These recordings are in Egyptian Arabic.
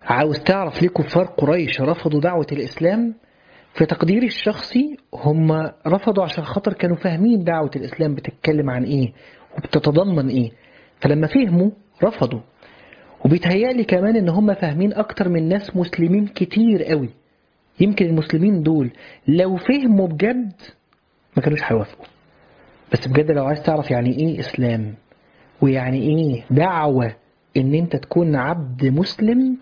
عاوز تعرف ليه كفار قريش رفضوا دعوة الإسلام في تقديري الشخصي هم رفضوا عشان خاطر كانوا فاهمين دعوة الإسلام بتتكلم عن إيه وبتتضمن إيه فلما فهموا رفضوا وبيتهيألي كمان إن هم فاهمين أكتر من ناس مسلمين كتير قوي يمكن المسلمين دول لو فهموا بجد ما كانوش هيوافقوا بس بجد لو عايز تعرف يعني إيه إسلام ويعني إيه دعوة إن أنت تكون عبد مسلم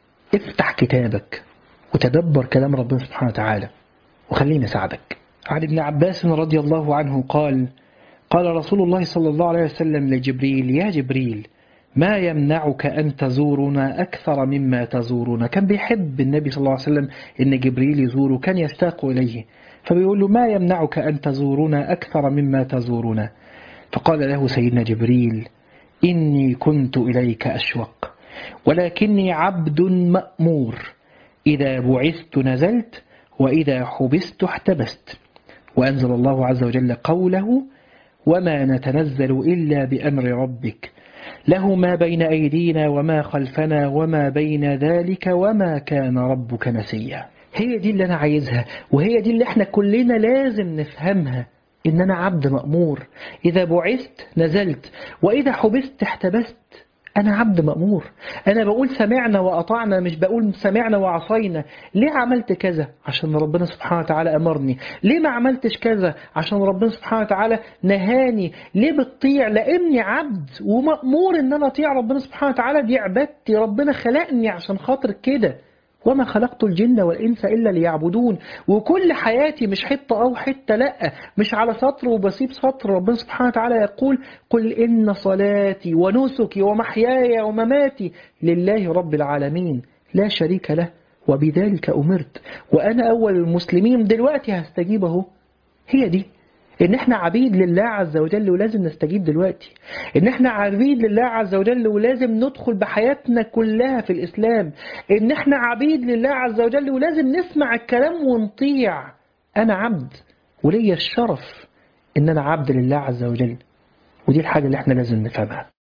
افتح كتابك وتدبر كلام ربنا سبحانه وتعالى وخليني أساعدك عن ابن عباس رضي الله عنه قال قال رسول الله صلى الله عليه وسلم لجبريل يا جبريل ما يمنعك أن تزورنا أكثر مما تزورنا كان بيحب النبي صلى الله عليه وسلم إن جبريل يزوره كان يشتاق إليه فبيقول له ما يمنعك أن تزورنا أكثر مما تزورنا فقال له سيدنا جبريل إني كنت إليك أشوق ولكني عبد مأمور إذا بعثت نزلت وإذا حبست احتبست وأنزل الله عز وجل قوله وما نتنزل إلا بأمر ربك له ما بين أيدينا وما خلفنا وما بين ذلك وما كان ربك نسيا هي دي اللي أنا عايزها وهي دي اللي احنا كلنا لازم نفهمها إن أنا عبد مأمور إذا بعثت نزلت وإذا حبست احتبست أنا عبد مأمور أنا بقول سمعنا وأطعنا مش بقول سمعنا وعصينا ليه عملت كذا عشان ربنا سبحانه وتعالى أمرني ليه ما عملتش كذا عشان ربنا سبحانه وتعالى نهاني ليه بتطيع لأني عبد ومأمور إن أنا أطيع ربنا سبحانه وتعالى دي عبادتي ربنا خلقني عشان خاطر كده وما خلقت الجن والإنس إلا ليعبدون وكل حياتي مش حتة أو حتة لأ مش على سطر وبسيب سطر ربنا سبحانه وتعالى يقول قل إن صلاتي ونسكي ومحياي ومماتي لله رب العالمين لا شريك له وبذلك أمرت وأنا أول المسلمين دلوقتي هستجيب أهو هي دي ان احنا عبيد لله عز وجل ولازم نستجيب دلوقتي ان احنا عبيد لله عز وجل ولازم ندخل بحياتنا كلها في الاسلام ان احنا عبيد لله عز وجل ولازم نسمع الكلام ونطيع انا عبد وليا الشرف ان انا عبد لله عز وجل ودي الحاجة اللي احنا لازم نفهمها